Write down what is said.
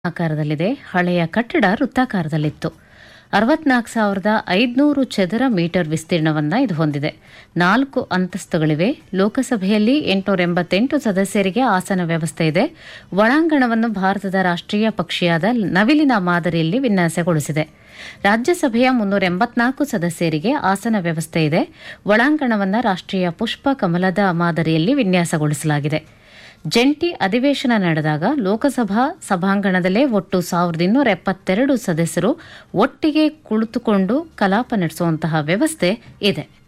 ಆಕಾರದಲ್ಲಿದೆ ಹಳೆಯ ಕಟ್ಟಡ ವೃತ್ತಾಕಾರದಲ್ಲಿತ್ತು ಅರವತ್ನಾಲ್ಕು ಸಾವಿರದ ಐದುನೂರು ಚದರ ಮೀಟರ್ ವಿಸ್ತೀರ್ಣವನ್ನ ಇದು ಹೊಂದಿದೆ ನಾಲ್ಕು ಅಂತಸ್ತುಗಳಿವೆ ಲೋಕಸಭೆಯಲ್ಲಿ ಎಂಟುನೂರ ಎಂಬತ್ತೆಂಟು ಸದಸ್ಯರಿಗೆ ಆಸನ ವ್ಯವಸ್ಥೆ ಇದೆ ಒಳಾಂಗಣವನ್ನು ಭಾರತದ ರಾಷ್ಟ್ರೀಯ ಪಕ್ಷಿಯಾದ ನವಿಲಿನ ಮಾದರಿಯಲ್ಲಿ ವಿನ್ಯಾಸಗೊಳಿಸಿದೆ ರಾಜ್ಯಸಭೆಯ ಮುನ್ನೂರ ಎಂಬತ್ನಾಲ್ಕು ಸದಸ್ಯರಿಗೆ ಆಸನ ವ್ಯವಸ್ಥೆ ಇದೆ ಒಳಾಂಗಣವನ್ನು ರಾಷ್ಟ್ರೀಯ ಪುಷ್ಪ ಕಮಲದ ಮಾದರಿಯಲ್ಲಿ ವಿನ್ಯಾಸಗೊಳಿಸಲಾಗಿದೆ ಜಂಟಿ ಅಧಿವೇಶನ ನಡೆದಾಗ ಲೋಕಸಭಾ ಸಭಾಂಗಣದಲ್ಲೇ ಒಟ್ಟು ಸಾವಿರದ ಇನ್ನೂರ ಎಪ್ಪತ್ತೆರಡು ಸದಸ್ಯರು ಒಟ್ಟಿಗೆ ಕುಳಿತುಕೊಂಡು ಕಲಾಪ ನಡೆಸುವಂತಹ ವ್ಯವಸ್ಥೆ ಇದೆ